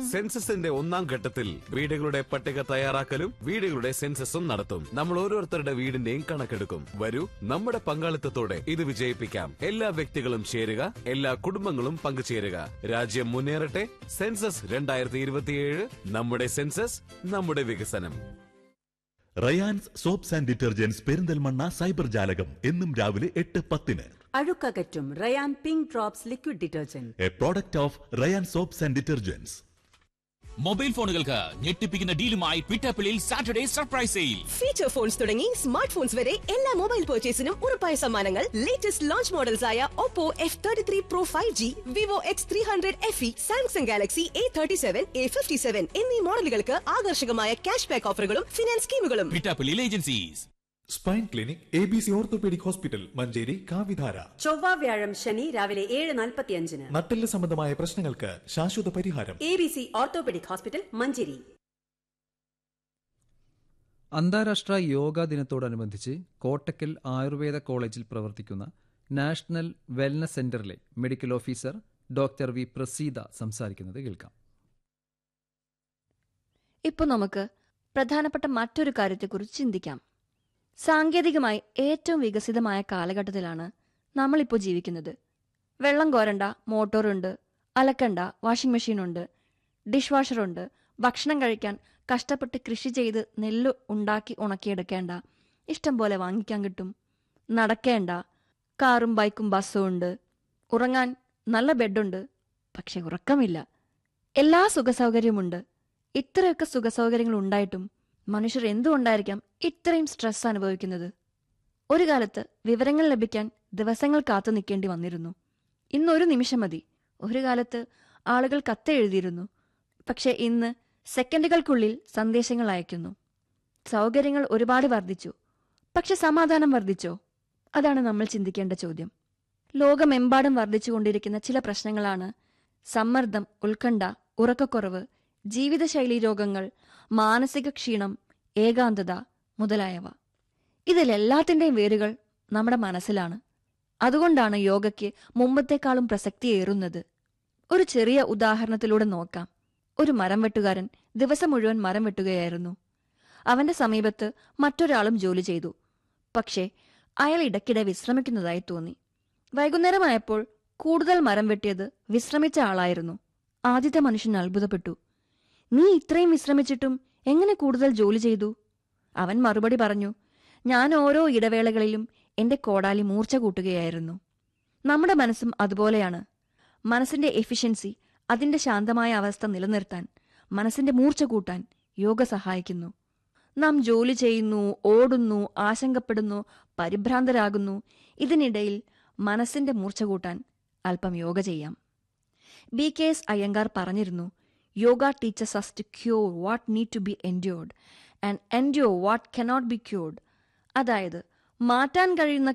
സെൻസസിന്റെ ഒന്നാം ഘട്ടത്തിൽ വീടുകളുടെ പട്ടിക തയ്യാറാക്കലും വീടുകളുടെ സെൻസസും നടത്തും നമ്മൾ ഓരോരുത്തരുടെ വീടിന്റെയും കണക്കെടുക്കും വരൂ നമ്മുടെ പങ്കാളിത്തത്തോടെ ഇത് വിജയിപ്പിക്കാം എല്ലാ വ്യക്തികളും ചേരുക എല്ലാ കുടുംബങ്ങളും പങ്കുചേരുക രാജ്യം മുന്നേറട്ടെ സെൻസസ് രണ്ടായിരത്തി ഇരുപത്തിയേഴ് നമ്മുടെ സെൻസസ് നമ്മുടെ വികസനം Rayans soaps and detergents Perinthalmanna cyber ജാലകം എന്നും രാവിലെ എട്ട് പത്തിന് അഴുക്കകറ്റും Rayan pink drops liquid detergent a product of Rayan soaps and detergents mobile ഫോണുകൾക്ക് ഞെട്ടിപ്പിക്കുന്ന ഡീലുമായി ട്വിറ്റപ്പിളിൽ Saturday surprise sale feature phones തുടങ്ങി സ്മാർട്ട് ഫോൺസ് വരെ എല്ലാ മൊബൈൽ പർച്ചേസിനും ഉറപ്പായ സമ്മാനങ്ങൾ ലേറ്റസ്റ്റ് ലോഞ്ച് മോഡൽസ് ആയ Oppo F thirty three pro five G Vivo X three hundred F E Samsung Galaxy A thirty seven A fifty seven എന്നീ മോഡലുകൾക്ക് ആകർഷകമായ ക്യാഷ് ബാക്ക് ഓഫറുകളും ഫിനാൻസ് സ്കീമുകളും ട്വിറ്റപ്പിളിൽ agencies spine clinic A B C orthopaedic hospital Manjeri കാവിധാര ചൊവ്വ വ്യാഴം ശനി രാവിലെ ഏഴ് നാൽപ്പത്തിയഞ്ചിന് നട്ടെല്ല് സംബന്ധമായ പ്രശ്നങ്ങൾക്ക് ശാശ്വത പരിഹാരം A B C orthopaedic hospital Manjeri അന്താരാഷ്ട്ര യോഗാ ദിനത്തോടനുബന്ധിച്ച് കോട്ടക്കൽ ആയുർവേദ കോളേജിൽ പ്രവർത്തിക്കുന്ന നാഷണൽ വെൽനസ് സെന്ററിലെ medical officer doctor V Praseetha സംസാരിക്കുന്നത് കേൾക്കാം ഇപ്പോൾ നമുക്ക് പ്രധാനപ്പെട്ട മറ്റൊരു കാര്യത്തെക്കുറിച്ച് ചിന്തിക്കാം സാങ്കേതികമായി ഏറ്റവും വികസിതമായ കാലഘട്ടത്തിലാണ് നമ്മളിപ്പോൾ ജീവിക്കുന്നത് വെള്ളം കോരണ്ട മോട്ടോറുണ്ട് അലക്കണ്ട വാഷിംഗ് മെഷീനുണ്ട് ഡിഷ് വാഷറുണ്ട് ഭക്ഷണം കഴിക്കാൻ കഷ്ടപ്പെട്ട് കൃഷി ചെയ്ത് നെല്ല് ഉണ്ടാക്കി ഉണക്കിയെടുക്കേണ്ട ഇഷ്ടം പോലെ വാങ്ങിക്കാൻ കിട്ടും നടക്കേണ്ട കാറും ബൈക്കും ബസ്സും ഉണ്ട് ഉറങ്ങാൻ നല്ല ബെഡുണ്ട് പക്ഷെ ഉറക്കമില്ല എല്ലാ സുഖസൗകര്യമുണ്ട് ഇത്രയൊക്കെ സുഖസൗകര്യങ്ങൾ ഉണ്ടായിട്ടും മനുഷ്യർ എന്തുകൊണ്ടായിരിക്കാം ഇത്രയും സ്ട്രെസ് അനുഭവിക്കുന്നത് ഒരു കാലത്ത് വിവരങ്ങൾ ലഭിക്കാൻ ദിവസങ്ങൾ കാത്തു നിൽക്കേണ്ടി വന്നിരുന്നു ഇന്നൊരു നിമിഷം മതി ഒരു കാലത്ത് ആളുകൾ കത്തെഴുതിയിരുന്നു പക്ഷെ ഇന്ന് സെക്കൻഡുകൾക്കുള്ളിൽ സന്ദേശങ്ങൾ അയക്കുന്നു സൗകര്യങ്ങൾ ഒരുപാട് വർദ്ധിച്ചു പക്ഷെ സമാധാനം വർദ്ധിച്ചോ അതാണ് നമ്മൾ ചിന്തിക്കേണ്ട ചോദ്യം ലോകമെമ്പാടും വർദ്ധിച്ചുകൊണ്ടിരിക്കുന്ന ചില പ്രശ്നങ്ങളാണ് സമ്മർദ്ദം ഉത്കണ്ഠ ഉറക്കക്കുറവ് ജീവിതശൈലി രോഗങ്ങൾ മാനസിക ക്ഷീണം ഏകാന്തത മുതലായവ ഇതിലെല്ലാത്തിൻ്റെയും വേരുകൾ നമ്മുടെ മനസ്സിലാണ് അതുകൊണ്ടാണ് യോഗയ്ക്ക് മുമ്പത്തേക്കാളും പ്രസക്തിയേറുന്നത് ഒരു ചെറിയ ഉദാഹരണത്തിലൂടെ നോക്കാം ഒരു മരം വെട്ടുകാരൻ ദിവസം മുഴുവൻ മരം വെട്ടുകയായിരുന്നു അവന്റെ സമീപത്ത് മറ്റൊരാളും ജോലി ചെയ്തു പക്ഷേ അയാൾ ഇടയ്ക്കിടെ വിശ്രമിക്കുന്നതായി തോന്നി വൈകുന്നേരമായപ്പോൾ കൂടുതൽ മരം വെട്ടിയത് വിശ്രമിച്ച ആളായിരുന്നു ആദ്യത്തെ മനുഷ്യൻ അത്ഭുതപ്പെട്ടു നീ ഇത്രയും വിശ്രമിച്ചിട്ടും എങ്ങനെ കൂടുതൽ ജോലി ചെയ്തു അവൻ മറുപടി പറഞ്ഞു ഞാൻ ഓരോ ഇടവേളകളിലും എന്റെ കോടാലി മൂർച്ച കൂട്ടുകയായിരുന്നു നമ്മുടെ മനസ്സും അതുപോലെയാണ് മനസ്സിന്റെ എഫിഷ്യൻസി അതിന്റെ ശാന്തമായ അവസ്ഥ നിലനിർത്താൻ മനസ്സിന്റെ മൂർച്ച കൂട്ടാൻ യോഗ സഹായിക്കുന്നു നാം ജോലി ചെയ്യുന്നു ഓടുന്നു ആശങ്കപ്പെടുന്നു പരിഭ്രാന്തരാകുന്നു ഇതിനിടയിൽ മനസ്സിന്റെ മൂർച്ച കൂട്ടാൻ അല്പം യോഗ ചെയ്യാം ബി കെ എസ് അയ്യങ്കാർ പറഞ്ഞിരുന്നു yoga teaches us to cure what need to be endured and endure what cannot be cured അതായത് മാറ്റാൻ കഴിയുന്ന